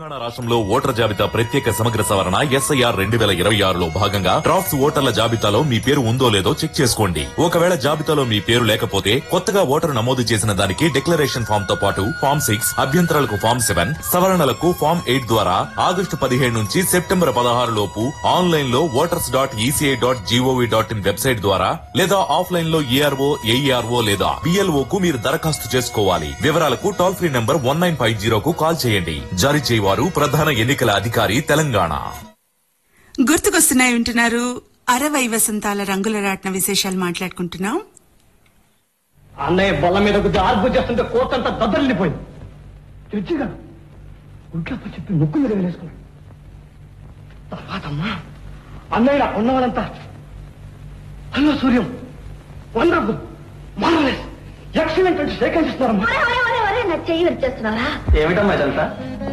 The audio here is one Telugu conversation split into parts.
తెలంగాణ రాష్ట్రంలో ఓటర్ జాబితా ప్రత్యేక సమగ్ర సవరణ ఎస్ఐఆర్ రెండు వేల ఇరవై ఆరులో భాగంగా డ్రాఫ్ట్స్ ఓటర్ల జాబితాలో మీ పేరు ఉందో లేదో చెక్ చేసుకోండి ఒకవేళ జాబితాలో మీ పేరు లేకపోతే కొత్తగా ఓటరు నమోదు చేసిన దానికి డిక్లరేషన్ ఫామ్ తో పాటు ఫామ్ సిక్స్ అభ్యంతరాలకు ఫామ్ సెవెన్ సవరణలకు ఫామ్ ఎయిట్ ద్వారా ఆగస్టు పదిహేడు నుంచి సెప్టెంబర్ పదహారు లోపు ఆన్లైన్ లో voters dot ECI dot gov dot in website ద్వారా లేదా ఆఫ్లైన్ లో ఏఆర్ఓ ఏఈఆర్ఓ లేదా బిఎల్ఓ కు మీరు దరఖాస్తు చేసుకోవాలి వివరాలకు toll free number one nine five జీరోకు కాల్ చేయండి జారీ చేయవారు ప్రధాన ఎన్నికల అధికారి తెలంగాణ గుర్తుకొస్తున్నాయి వింటున్నారు అరవై వసంతాల రంగుల రాట్న విశేషాలు మాట్లాడుకుంటున్నాం అన్నయ్య బల్ల మీద గుద్ది ఆర్పు చేస్తుంటే కోతంతా దద్దరిల్లిపోయింది తెచ్చిగా ఒంట్లో చెప్పి ముక్కు మీద వేసుకున్నాడు తర్వాత అమ్మా అన్నయ్య నా ఉన్నవాళ్ళంతా hello Suryam wonderful marvellous excellent అంటే సేకరిస్తున్నారమ్మా ఒరే, ఒరే, ఒరే, ఒరే, నా చెయ్యి విరిచేస్తున్నావా ఏమిటమ్మా ఇదంతా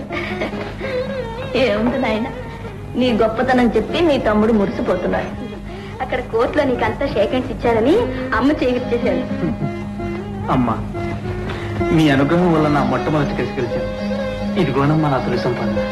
ఏముంది నాయన నీ గొప్పతనం చెప్పి నీ తమ్ముడు మురిసిపోతున్నాడు అక్కడ కోర్టులో నీకంతా షేకెండ్స్ ఇచ్చారని అమ్మ చెయ్యి విరిచేశాడు అమ్మా మీ అనుగ్రహం వల్ల నా మొట్టమొదటి కలిసి గెలిచాను ఇదిగోనమ్మా నా తొలి సంపాదన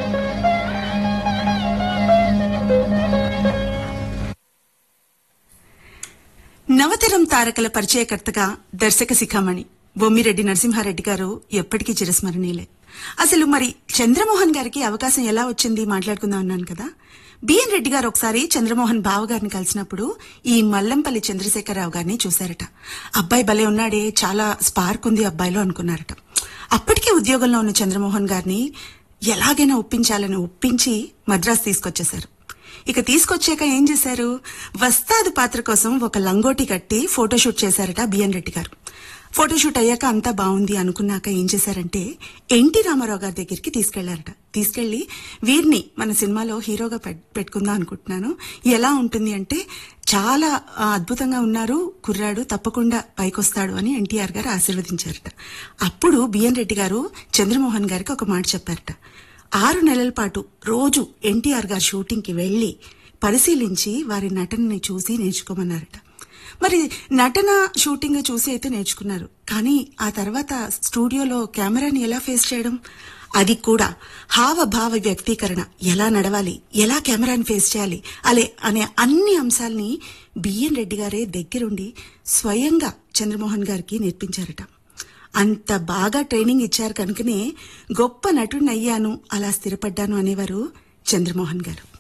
నవతరం తారకల పరిచయకర్తగా దర్శక శిఖామణి బొమ్మిరెడ్డి నరసింహారెడ్డి గారు ఎప్పటికీ చిరస్మరణీయులే అసలు మరి చంద్రమోహన్ గారికి అవకాశం ఎలా వచ్చింది మాట్లాడుకుందాం అన్నాను కదా బిఎన్ రెడ్డి గారు ఒకసారి చంద్రమోహన్ బావ గారిని కలిసినప్పుడు ఈ మల్లంపల్లి చంద్రశేఖరరావు గారిని చూశారట అబ్బాయి భలే ఉన్నాడే చాలా స్పార్క్ ఉంది అబ్బాయిలో అనుకున్నారట అప్పటికే ఉద్యోగంలో ఉన్న చంద్రమోహన్ గారిని ఎలాగైనా ఒప్పించాలని ఒప్పించి మద్రాసు తీసుకొచ్చేశారు ఇక తీసుకొచ్చాక ఏం చేశారు వస్తాదు పాత్ర కోసం ఒక లంగోటి కట్టి ఫోటోషూట్ చేశారట బిఎన్ రెడ్డి గారు ఫోటోషూట్ అయ్యాక అంతా బాగుంది అనుకున్నాక ఏం చేశారంటే ఎన్టీ రామారావు గారి దగ్గరికి తీసుకెళ్లారట తీసుకెళ్లి వీరిని మన సినిమాలో హీరోగా పెట్- పెట్టుకుందాం అనుకుంటున్నాను ఎలా ఉంటుంది అంటే చాలా ఆ, అద్భుతంగా ఉన్నారు కుర్రాడు తప్పకుండా పైకొస్తాడు అని ఎన్టీఆర్ గారు ఆశీర్వదించారట అప్పుడు బిఎన్ రెడ్డి గారు చంద్రమోహన్ గారికి ఒక మాట చెప్పారట ఆరు నెలల పాటు రోజు ఎన్టీఆర్ గారి షూటింగ్ కి వెళ్లి పరిశీలించి వారి నటనని చూసి నేర్చుకోమన్నారట మరి నటన షూటింగ్ చూసి అయితే నేర్చుకున్నారు కానీ ఆ తర్వాత స్టూడియోలో కెమెరాని ఎలా ఫేస్ చేయడం అది కూడా హావభావ వ్యక్తీకరణ ఎలా నడవాలి ఎలా కెమెరాని ఫేస్ చేయాలి అలే అనే అన్ని అంశాల్ని బిఎన్ రెడ్డి గారే దగ్గరుండి స్వయంగా చంద్రమోహన్ గారికి నేర్పించారట అంత బాగా ట్రైనింగ్ ఇచ్చారు కనుకనే గొప్ప నటుడిని అయ్యాను అలా స్థిరపడ్డాను అనేవారు చంద్రమోహన్ గారు